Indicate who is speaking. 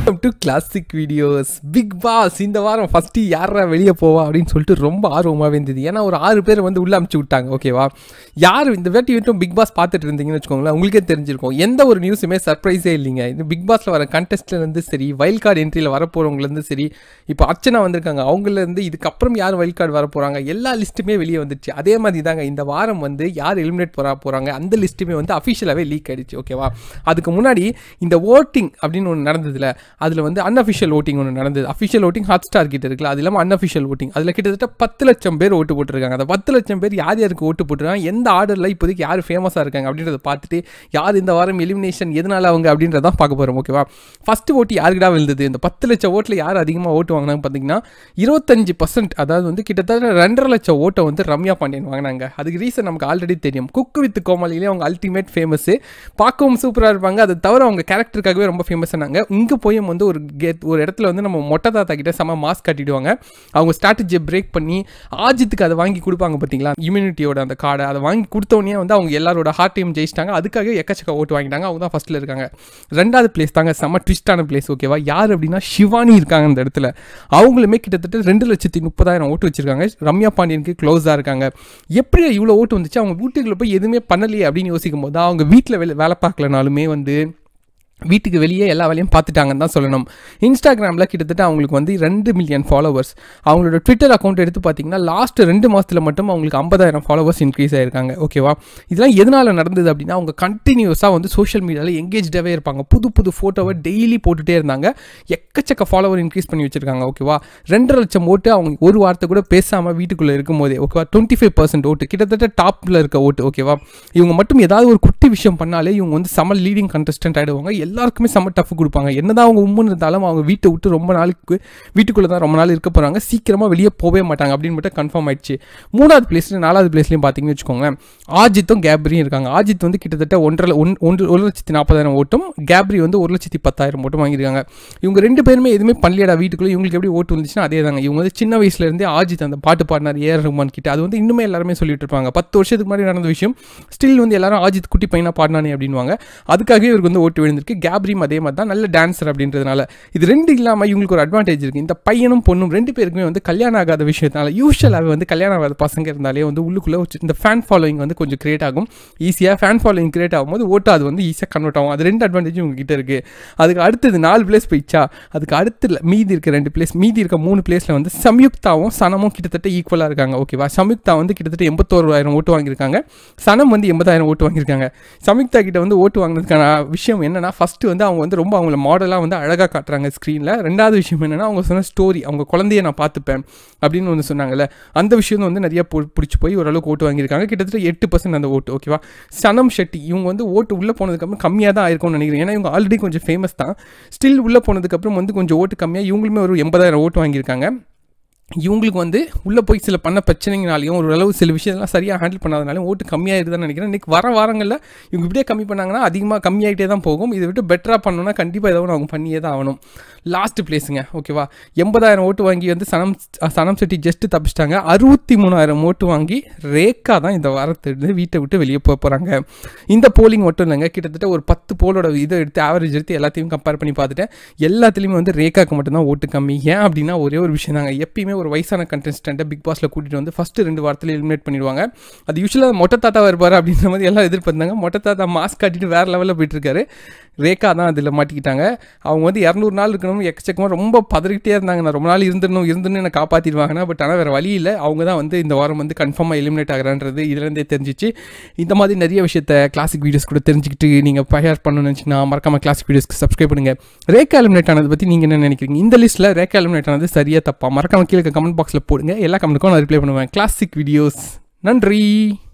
Speaker 1: welcome to classic videos Bigg Boss இந்த வாரம் first யாரா வெளியே போவா அப்படின்னு சொல்லிட்டு ரொம்ப ஆர்வமாகவே இருந்தது ஏன்னா ஒரு ஆறு பேர் வந்து உள்ள அமுச்சு விட்டாங்க ஓகேவா யார் இந்த வாட்டி மட்டும் பிக் பாஸ் பார்த்துட்டு இருந்தீங்கன்னு வச்சுக்கோங்களேன் உங்களுக்கே தெரிஞ்சிருக்கும் எந்த ஒரு நியூஸுமே சர்ப்ரைஸே இல்லைங்க இந்த பிக் பாஸில் வர கண்டெஸ்ட்லேருந்து சரி வைல்ட் கார்டு என்ட்ரியில் வரப்போகிறவங்கலேருந்து சரி இப்போ அர்ச்சனா வந்திருக்காங்க அவங்கலேருந்து இதுக்கப்புறம் யார் வைல்ட் கார்டு வர போகிறாங்க எல்லா லிஸ்ட்டுமே வெளியே வந்துச்சு அதே மாதிரி தாங்க இந்த வாரம் வந்து யார் எலிமினேட் போகிறா போகிறாங்க அந்த லிஸ்ட்டுமே வந்து அஃபிஷியலாகவே லீக் ஆயிடுச்சு ஓகேவா அதுக்கு முன்னாடி இந்த ஓட்டிங் அப்படின்னு ஒன்று நடந்ததுல அதில் வந்து அன்அஃபிஷியல் ஓட்டிங் ஒன்று நடந்தது அஃபிஷியல் ஓட்டிங் ஹாட் ஸ்டார் கிட்ட இருக்குல்ல அது இல்லாமல் அன்அஃபிஷியல் ஓட்டிங் அதில் கிட்டத்தட்ட பத்து லட்சம் பேர் ஓட்டு போட்டிருக்காங்க அந்த பத்து லட்சம் பேர் யார் யாருக்கு ஓட்டு போட்டிருக்காங்க எந்த ஆர்டரில் இப்போதைக்கு யார் ஃபேமஸாக இருக்காங்க அப்படின்றத பார்த்துட்டு யார் இந்த வாரம் எலிமினேஷன் எதனால அவங்க அப்படின்றதான் பார்க்க போகிறோம் ஓகேவா ஃபஸ்ட்டு ஓட்டு யாருக்கிட்ட விழுந்தது இந்த பத்து லட்சம் ஓட்டில் யார் அதிகமாக ஓட்டு வாங்கினாங்க பார்த்தீங்கன்னா இருபத்தஞ்சு பர்சன்ட் அதாவது வந்து கிட்டத்தட்ட ரெண்டரை லட்சம் ஓட்டை வந்து ரம்யா பாண்டியன் வாங்கினாங்க அதுக்கு ரீசன் நமக்கு ஆல்ரெடி தெரியும் குக்கு வித் கோமாளிலே அவங்க அல்டிமேட் ஃபேமஸ்ஸு பார்க்கவும் சூப்பராக இருப்பாங்க அதை தவிர அவங்க கேரக்டருக்காகவே ரொம்ப ஃபேமஸ் ஆனாங்க இங்கே போய் வந்து ஒரு கெத் ஒரு இடத்துல வந்து நம்ம மொட்டை தாத்தா கிட்ட செம மாஸ்க் கட்டிடுவாங்க அவங்க ஸ்ட்ராட்டஜியை பிரேக் பண்ணி ஆஜித்துக்கு அதை வாங்கி கொடுப்பாங்க பார்த்தீங்களா இம்யூனிட்டியோட அந்த கார்டை அதை வாங்கி கொடுத்தோடனே வந்து அவங்க எல்லாரோட ஹார்ட்டையும் ஜெயிச்சிட்டாங்க அதுக்காக எக்கச்சக்க ஓட்டு வாங்கிட்டாங்க அவங்க தான் ஃபஸ்ட்டில் இருக்காங்க ரெண்டாவது பிளேஸ் தாங்க செம ட்விஸ்டான பிளேஸ் ஓகேவா யார் அப்படின்னா சிவானி இருக்காங்க அந்த இடத்துல அவங்களுமே கிட்டத்தட்ட ரெண்டு லட்சத்தி முப்பதாயிரம் ஓட்டு வச்சிருக்காங்க ரம்யா பாண்டியனுக்கு க்ளோஸாக இருக்காங்க எப்படி இவ்வளோ ஓட்டு வந்துச்சு அவங்க வீட்டுக்குள்ள போய் எதுவுமே பண்ணலையே அப்படின்னு யோசிக்கும் போது அவங்க வீட்டில் வேலை வேலை பார்க்கலனாலுமே வந்து வீட்டுக்கு வெளியே எல்லா வேலையும் பார்த்துட்டாங்கன்னு தான் சொல்லணும் இன்ஸ்டாகிராமில் கிட்டத்தட்ட அவங்களுக்கு வந்து ரெண்டு மில்லியன் ஃபாலோவர்ஸ் அவங்களோட ட்விட்டர் அக்கௌண்ட் எடுத்து பார்த்தீங்கன்னா லாஸ்ட் ரெண்டு மாதத்தில் மட்டும் அவங்களுக்கு ஐம்பதாயிரம் ஃபாலோவர்ஸ் இன்க்ரீஸ் ஆயிருக்காங்க ஓகேவா இதெல்லாம் எதனால் நடந்தது அப்படின்னா அவங்க கண்டினியூஸாக வந்து சோஷியல் மீடியாவில் எங்கேஜாகவே இருப்பாங்க புது புது ஃபோட்டோவை டெய்லி போட்டுகிட்டே இருந்தாங்க எக்கச்சக்க ஃபாலோவர் இன்க்ரீஸ் பண்ணி வச்சிருக்காங்க ஓகேவா ரெண்டரை லட்சம் ஓட்டு அவங்க ஒரு வார்த்தை கூட பேசாமல் வீட்டுக்குள்ளே இருக்கும் போதே ஓகேவா டுவெண்ட்டி ஃபைவ் பர்சன்ட் ஓட்டு கிட்டத்தட்ட டாப்பில் இருக்க ஓட்டு ஓகேவா இவங்க மட்டும் ஏதாவது ஒரு குட்டி விஷயம் பண்ணாலே இவங்க வந்து செம லீடிங் கண்டஸ்டன்ட் ஆகிடுவாங்க எல்லாருக்குமே செம்ம டஃப் கொடுப்பாங்க என்னதான் அவங்க உம்முன்னு இருந்தாலும் அவங்க வீட்டை விட்டு ரொம்ப நாளுக்கு வீட்டுக்குள்ளே தான் ரொம்ப நாள் இருக்க போகிறாங்க சீக்கிரமாக வெளியே போகவே மாட்டாங்க அப்படின்னு மட்டும் கன்ஃபார்ம் ஆயிடுச்சு மூணாவது பிளேஸ்ல நாலாவது பிளேஸ்லையும் பார்த்தீங்கன்னு வச்சுக்கோங்களேன் ஆஜித்தும் கேப்ரியும் இருக்காங்க ஆஜித் வந்து கிட்டத்தட்ட ஒன்றரை ஒன் ஒன்று ஒரு லட்சத்தி நாற்பதாயிரம் ஓட்டும் கேப்ரி வந்து ஒரு லட்சத்தி பத்தாயிரம் ஓட்டும் வாங்கியிருக்காங்க இவங்க ரெண்டு பேருமே எதுவுமே பண்ணலையடா வீட்டுக்குள்ளே இவங்களுக்கு எப்படி ஓட்டு வந்துச்சுன்னா அதே தாங்க இவங்க வந்து சின்ன வயசுலேருந்தே ஆஜித் அந்த பாட்டு பாடினார் ஏஆர் ரஹ்மான் கிட்ட அது வந்து இன்னுமே எல்லாருமே சொல்லிட்டு இருப்பாங்க பத்து வருஷத்துக்கு முன்னாடி நடந்த விஷயம் ஸ்டில் வந்து எல்லாரும் ஆஜித் குட்டி பையனாக பாடினானே அப்படின்வாங்க அதுக்காகவே இவருக்கு வந்து ஓட்டு விழுந்திருக்கு கேப்ரியும் அதே மாதிரி தான் நல்ல டான்ஸர் அப்படின்றதுனால இது ரெண்டு இல்லாமல் இவங்களுக்கு ஒரு அட்வான்டேஜ் இருக்குது இந்த பையனும் பொண்ணும் ரெண்டு பேருக்குமே வந்து கல்யாணம் ஆகாத விஷயத்தினால யூஸ்வலாகவே வந்து கல்யாணம் ஆகாத பசங்க இருந்தாலே வந்து உள்ளுக்குள்ளே இந்த ஃபேன் ஃபாலோயிங் வந்து கொஞ்சம் கிரியேட் ஆகும் ஈஸியாக ஃபேன் ஃபாலோயிங் கிரியேட் ஆகும்போது ஓட்டு அது வந்து ஈஸியாக கன்வெர்ட் ஆகும் அது ரெண்டு அட்வான்டேஜ் உங்ககிட்ட இருக்குது அதுக்கு அடுத்தது நாலு பிளேஸ் போயிடுச்சா அதுக்கு அடுத்து மீதி இருக்க ரெண்டு பிளேஸ் மீதி இருக்க மூணு பிளேஸில் வந்து சம்யுக்தாவும் சனமும் கிட்டத்தட்ட ஈக்குவலாக இருக்காங்க ஓகேவா சம்யுக்தா வந்து கிட்டத்தட்ட எண்பத்தோராயிரம் ஓட்டு வாங்கியிருக்காங்க சனம் வந்து எண்பதாயிரம் ஓட்டு வாங்கியிருக்காங்க சம்யுக்தா கிட்ட வந்து ஓட்டு வாங்கினதுக்கான விஷயம் என்னன்னா ஃபஸ்ட்டு வந்து அவங்க வந்து ரொம்ப அவங்கள மாடலாக வந்து அழகாக காட்டுறாங்க ஸ்க்ரீனில் ரெண்டாவது விஷயம் என்னென்னா அவங்க சொன்ன ஸ்டோரி அவங்க குழந்தைய நான் பார்த்துப்பேன் அப்படின்னு ஒன்று சொன்னாங்கல்ல அந்த விஷயம் வந்து நிறைய பிடிச்சி போய் ஓரளவுக்கு ஓட்டு வாங்கியிருக்காங்க கிட்டத்தட்ட எட்டு பர்சன்ட் அந்த ஓட்டு ஓகேவா சனம் ஷெட்டி இவங்க வந்து ஓட்டு உள்ளே போனதுக்கப்புறம் கம்மியாக தான் ஆயிருக்கும்னு நினைக்கிறேன் ஏன்னா இவங்க ஆல்ரெடி கொஞ்சம் ஃபேமஸ் தான் ஸ்டில் உள்ளே போனதுக்கப்புறம் வந்து கொஞ்சம் ஓட்டு கம்மியாக இவங்களுமே ஒரு எண்பதாயிரம் ஓட்டு வாங்கியிருக்காங்க இவங்களுக்கு வந்து உள்ளே போய் சில பண்ண பிரச்சனைங்கனாலையும் ஒரு அளவு சில விஷயத்தெல்லாம் சரியாக ஹேண்டில் பண்ணாதனாலையும் ஓட்டு கம்மியாக இருக்குதுன்னு நினைக்கிறேன் இன்றைக்கி வர வாரங்களில் இவங்க இப்படியே கம்மி பண்ணாங்கன்னா அதிகமாக கம்மியாகிட்டே தான் போகும் இதை விட்டு பெட்டராக பண்ணணும்னா கண்டிப்பாக ஏதாவது அவங்க பண்ணியே தான் ஆகணும் லாஸ்ட் பிளேஸுங்க ஓகேவா எண்பதாயிரம் ஓட்டு வாங்கி வந்து சனம் சனம் செட்டி ஜஸ்ட்டு தப்பிச்சிட்டாங்க அறுபத்தி மூணாயிரம் ஓட்டு வாங்கி ரேக்கா தான் இந்த வாரத்திலிருந்து வீட்டை விட்டு வெளியே போக போகிறாங்க இந்த போலிங் மட்டும் இல்லைங்க கிட்டத்தட்ட ஒரு பத்து போலோட இதை எடுத்து ஆவரேஜ் எடுத்து எல்லாத்தையும் கம்பேர் பண்ணி பார்த்துட்டேன் எல்லாத்துலேயுமே வந்து ரேக்காக்கு மட்டும்தான் ஓட்டு கம்மி ஏன் அப்படின்னா ஒரே ஒரு விஷயம் தாங்க எப்பயுமே ஒரு வயசான கண்டெஸ்டண்ட்டை பிக் பாஸில் கூட்டிகிட்டு வந்து ஃபஸ்ட்டு ரெண்டு வாரத்தில் எலிமினேட் பண்ணிடுவாங்க அது யூஸ்வலாக மொட்டை தாத்தா வருவார் அப்படின்ற மாதிரி எல்லாம் எதிர்பார்த்தாங்க மொட்டை தாத்தா மாஸ்க் காட்டிட்டு வேறு லெவலில் போயிட்டுருக்காரு ரேகா தான் அதில் மாட்டிக்கிட்டாங்க அவங்க வந்து இரநூறு நாள் இருக்கணும் எக்கச்சக்கமாக ரொம்ப பதறிக்கிட்டே இருந்தாங்க நான் ரொம்ப நாள் இருந்துடணும் இருந்துன்னு என்னை காப்பாற்றிடுவாங்கன்னா பட் ஆனால் வேறு வழி இல்லை அவங்க தான் வந்து இந்த வாரம் வந்து கன்ஃபார்மாக எலிமினேட் ஆகிறான்றது இதுலேருந்தே தெரிஞ்சிச்சு இந்த மாதிரி நிறைய விஷயத்த கிளாசிக் வீடியோஸ் கூட தெரிஞ்சுக்கிட்டு நீங்கள் பயர் பண்ணணும்னு நினச்சிங்கன்னா மறக்காமல் கிளாசிக் வீடியோஸ்க்கு சப்ஸ்கிரைப் பண்ணுங்கள் ரேக்கா எலிமினேட் ஆனதை பற்றி நீங்கள் என்ன நினைக்கிறீங்க இந்த லிஸ்ட்டில் ரேக்கா எலிமினேட் ஆனது சரியாக தப்பா மறக்காமல் கீழே கமெண்ட் பாக்ஸில் போடுங்க எல்லா கமெண்ட்டுக்கும் நான் ரிப்ளை பண்ணுவேன் கிளாசிக் வீடியோஸ் நன்றி